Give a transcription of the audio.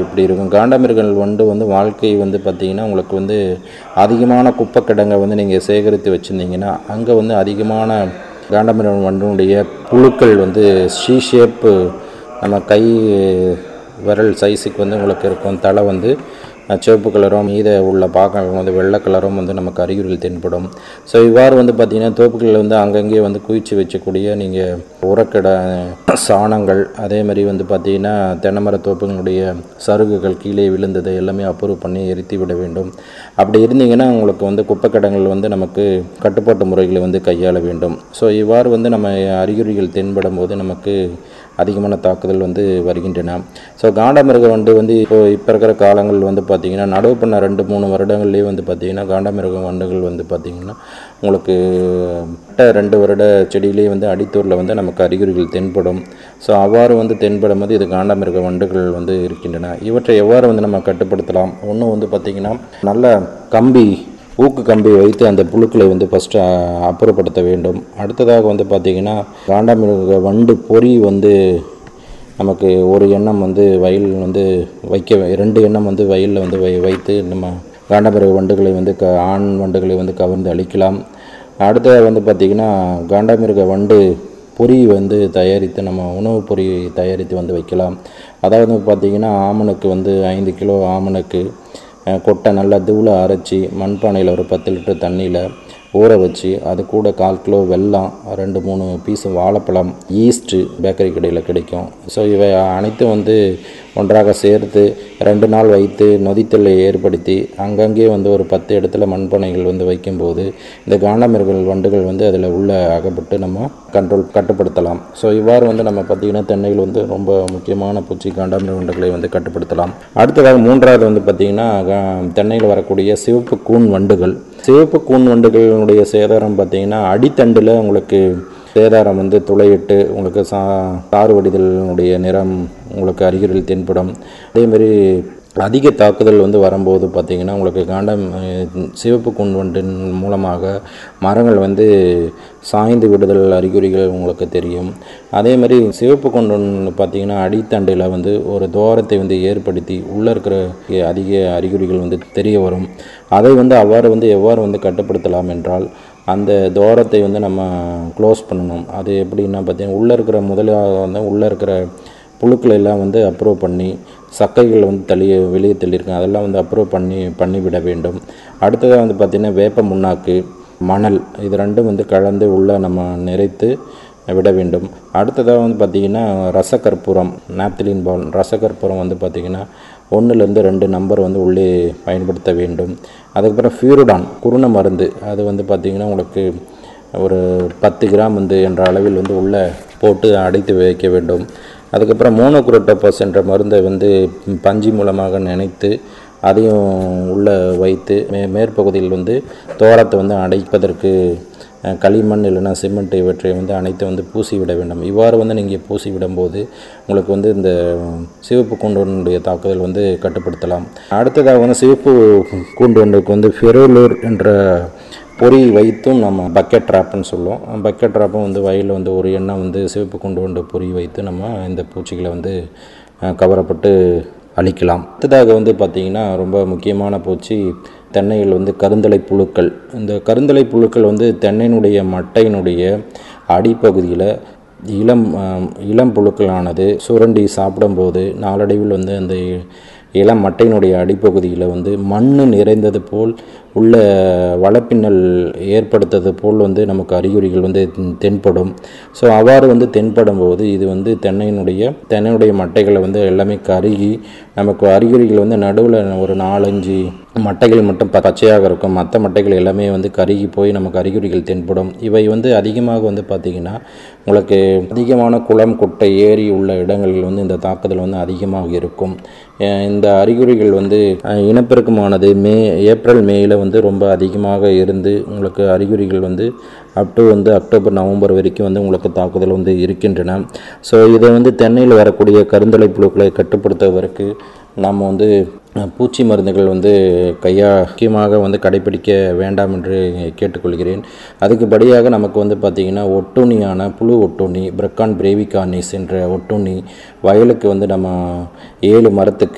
இப்படி இருக்கும் காண்டாமிருகல் வண்டு வந்து வாழ்க்கை வந்து பார்த்திங்கன்னா உங்களுக்கு வந்து அதிகமான குப்பை கிடங்கை வந்து நீங்கள் சேகரித்து வச்சுருந்தீங்கன்னா அங்கே வந்து அதிகமான காண்டாமிருகம் வண்டினுடைய புழுக்கள் வந்து ஷீ ஷேப்பு நம்ம கை விரல் சைஸுக்கு வந்து உங்களுக்கு இருக்கும் தலை வந்து அஹ், சிவப்பு கலரும் மீத உள்ள பாக்கம் வந்து வெள்ளை கலரும் வந்து நமக்கு அறிகுறிகள் தென்படும் ஸோ இவ்வாறு வந்து பார்த்திங்கன்னா தோப்புகளில் வந்து அங்கங்கே வந்து குவிச்சு வச்சக்கூடிய நீங்கள் உரக்கடை சாணங்கள் அதே மாதிரி வந்து பார்த்திங்கன்னா தென்னைமர தோப்புகளுடைய சருகுகள் கீழே விழுந்தது எல்லாமே அப்ரூவ் பண்ணி எரித்து விட வேண்டும் அப்படி இருந்தீங்கன்னா உங்களுக்கு வந்து குப்பைக்கடங்கள் வந்து நமக்கு கட்டுப்பாட்டு முறைகளை வந்து கையாள வேண்டும் ஸோ இவ்வாறு வந்து நம்ம அறிகுறிகள் தென்படும் போது நமக்கு அதிகமான தாக்குதல் வந்து வருகின்றன ஸோ காண்டாமிருக வண்டு வந்து இப்போ இப்போ இருக்கிற காலங்கள் வந்து பார்த்திங்கன்னா நடவு பண்ண ரெண்டு மூணு வருடங்கள்லேயே வந்து பார்த்திங்கன்னா காண்டாமிருக வண்டுகள் வந்து பார்த்திங்கன்னா உங்களுக்கு மட்ட ரெண்டு வருட செடியிலேயே வந்து அடித்தூரில் வந்து நமக்கு அறிகுறிகள் தென்படும் ஸோ அவ்வாறு வந்து தென்படும் போது இது காண்டாமிருக வண்டுகள் வந்து இருக்கின்றன இவற்றை எவ்வாறு வந்து நம்ம கட்டுப்படுத்தலாம் ஒன்று வந்து பார்த்திங்கன்னா நல்ல கம்பி ஊக்கு கம்பி வைத்து அந்த புழுக்களை வந்து ஃபஸ்ட்டு அப்புறப்படுத்த வேண்டும் அடுத்ததாக வந்து பார்த்திங்கன்னா காண்டாமிருக வண்டு பொறி வந்து நமக்கு ஒரு எண்ணம் வந்து வயல் வந்து வைக்க ரெண்டு எண்ணம் வந்து வயலில் வந்து வை வைத்து நம்ம காண்டாமிருக வண்டுகளை வந்து க ஆண் வண்டுகளை வந்து கவர்ந்து அழிக்கலாம் அடுத்ததாக வந்து பார்த்திங்கன்னா காண்டாமிருக வண்டு பொறி வந்து தயாரித்து நம்ம உணவுப் பொறி தயாரித்து வந்து வைக்கலாம் அதாவது பார்த்திங்கன்னா ஆமணக்கு வந்து ஐந்து கிலோ ஆமணக்கு அஹ், கொட்டை நல்லா தூளை அரைச்சி மண்பானையில் ஒரு பத்து லிட்டர் தண்ணியில் ஊற வச்சு அது கூட கால் கிலோ வெல்லம் ரெண்டு மூணு பீஸ் வாழைப்பழம் ஈஸ்ட்டு பேக்கரி கடையில் கிடைக்கும் ஸோ இவை அனைத்தும் வந்து ஒன்றாக சேர்த்து ரெண்டு நாள் வைத்து நொதித்தலை ஏற்படுத்தி அங்கங்கே வந்து ஒரு பத்து இடத்துல மண்பானைகள் வந்து வைக்கும்போது இந்த காண்டாமிருகல் வண்டுகள் வந்து அதில் உள்ள அகப்பட்டு நம்ம கண்ட்ரோல் கட்டுப்படுத்தலாம் ஸோ இவ்வாறு வந்து நம்ம பார்த்திங்கன்னா தென்னையில் வந்து ரொம்ப முக்கியமான பூச்சி காண்டாமிருக வண்டுகளை வந்து கட்டுப்படுத்தலாம் அடுத்ததாக மூன்றாவது வந்து பார்த்திங்கன்னா கா- தென்னையில் வரக்கூடிய சிவப்பு கூன் வண்டுகள் சிவப்பு கூன் வண்டுகளுடைய சேதாரம் பார்த்திங்கன்னா அடித்தண்டில் உங்களுக்கு சேதாரம் வந்து துளையிட்டு உங்களுக்கு சா சாறு வடிதலினுடைய நிறம் உங்களுக்கு அறிகுறிகள் தென்படும் அதேமாரி அதிக தாக்குதல் வந்து வரும்போது பார்த்திங்கன்னா உங்களுக்கு காண்டம் அஹ், சிவப்பு கூன்வண்டின் மூலமாக மரங்கள் வந்து சாய்ந்து விடுதல் அறிகுறிகள் உங்களுக்கு தெரியும் அதே மாதிரி சிவப்பு கொண்டு பார்த்திங்கன்னா அடித்தண்டில் வந்து ஒரு துவாரத்தை வந்து ஏற்படுத்தி உள்ளே இருக்கிற அதிக அறிகுறிகள் வந்து தெரிய வரும் அதை வந்து அவ்வாறு வந்து எவ்வாறு வந்து கட்டுப்படுத்தலாம் என்றால் அந்த துவாரத்தை வந்து நம்ம க்ளோஸ் பண்ணணும் அது எப்படின்னா பார்த்தீங்கன்னா உள்ளே இருக்கிற முதலாக வந்து உள்ளே இருக்கிற புழுக்களை எல்லாம் வந்து அப்ரூவ் பண்ணி சக்கைகள் வந்து தள்ளி வெளியே தள்ளியிருக்கேன் அதெல்லாம் வந்து அப்ரூவ் பண்ணி பண்ணிவிட வேண்டும் அடுத்ததாக வந்து பார்த்திங்கன்னா வேப்ப முன்னாக்கு மணல் இது ரெண்டும் வந்து கலந்து உள்ளே நம்ம நிறைத்து விட வேண்டும் அடுத்ததாக வந்து பார்த்திங்கன்னா ரசகற்பூரம் நாப்திலின் பால் ரசகற்பூரம் வந்து பார்த்திங்கன்னா ஒன்றுலேருந்து ரெண்டு நம்பர் வந்து உள்ளே பயன்படுத்த வேண்டும் அதுக்கப்புறம் ஃபியூருடான் குருண மருந்து அது வந்து பார்த்திங்கன்னா உங்களுக்கு ஒரு பத்து கிராம் வந்து என்ற அளவில் வந்து உள்ளே போட்டு அடைத்து வைக்க வேண்டும் அதுக்கப்புறம் மோனோகுரோட்டோபஸ் என்ற மருந்தை வந்து பஞ்சு மூலமாக நினைத்து அதையும் உள்ளே வைத்து மே மேற்பகுதியில் வந்து தோரத்தை வந்து அடைப்பதற்கு அஹ், களிமண் இல்லைன்னா சிமெண்ட் இவற்றை வந்து அனைத்து வந்து பூசி விட வேண்டும் இவ்வாறு வந்து நீங்கள் பூசி விடும்போது உங்களுக்கு வந்து இந்த சிவப்பு கூண்டுடைய தாக்குதல் வந்து கட்டுப்படுத்தலாம் அடுத்ததாக வந்து சிவப்பு கூண்டு ஒன்றுக்கு வந்து ஃபெரோலூர் என்ற பொறி வைத்தும் நம்ம பக்கெட் ட்ராப்னு சொல்லுவோம் பக்கெட் ட்ராப்பும் வந்து வயலில் வந்து ஒரு எண்ணெய் வந்து சிவப்பு கொண்டு கொண்டு பொறி வைத்து நம்ம இந்த பூச்சிகளை வந்து அஹ், கவரப்பட்டு அழிக்கலாம் அடுத்ததாக வந்து பார்த்திங்கன்னா ரொம்ப முக்கியமான பூச்சி தென்னையில் வந்து கருந்தலை புழுக்கள் இந்த கருந்தலை புழுக்கள் வந்து தென்னையினுடைய மட்டையினுடைய அடிப்பகுதியில் இளம் அஹ், இளம் புழுக்களானது சுரண்டி சாப்பிடும்போது நாளடைவில் வந்து அந்த இளம் மட்டையினுடைய அடிப்பகுதியில் வந்து மண் நிறைந்தது போல் உள்ள வளப்பின்னல் ஏற்படுத்தது போல் வந்து நமக்கு அறிகுறிகள் வந்து தென்படும் ஸோ அவ்வாறு வந்து தென்படும் போது இது வந்து தென்னையினுடைய தென்னையுடைய மட்டைகளை வந்து எல்லாமே கருகி நமக்கு அறிகுறிகள் வந்து நடுவில் ஒரு நாலஞ்சு மட்டைகள் மட்டும் ப- பச்சையாக இருக்கும் மற்ற மட்டைகள் எல்லாமே வந்து கருகி போய் நமக்கு அறிகுறிகள் தென்படும் இவை வந்து அதிகமாக வந்து பார்த்திங்கன்னா உங்களுக்கு அதிகமான குளம் குட்டை ஏரி உள்ள இடங்களில் வந்து இந்த தாக்குதல் வந்து அதிகமாக இருக்கும் அஹ் இந்த அறிகுறிகள் வந்து அஹ், இனப்பெருக்கமானது மே ஏப்ரல் மேயில் வந்து ரொம்ப அதிகமாக இருந்து உங்களுக்கு அறிகுறிகள் வந்து அப் டு வந்து அக்டோபர் நவம்பர் வரைக்கும் வந்து உங்களுக்கு தாக்குதல் வந்து இருக்கின்றன ஸோ இதை வந்து தென்னையில் வரக்கூடிய கருந்தலை புழுக்களை கட்டுப்படுத்துவதற்கு நாம் வந்து அஹ், பூச்சி மருந்துகள் வந்து கையா முக்கியமாக வந்து கடைபிடிக்க வேண்டாம் என்று கேட்டுக்கொள்கிறேன் அதுக்கு படியாக நமக்கு வந்து பார்த்திங்கன்னா ஒட்டுண்ணியான புழு ஒட்டுண்ணி பிரக்கான் பிரேவிகானிஸ் என்ற ஒட்டுண்ணி வயலுக்கு வந்து நம்ம ஏழு மரத்துக்கு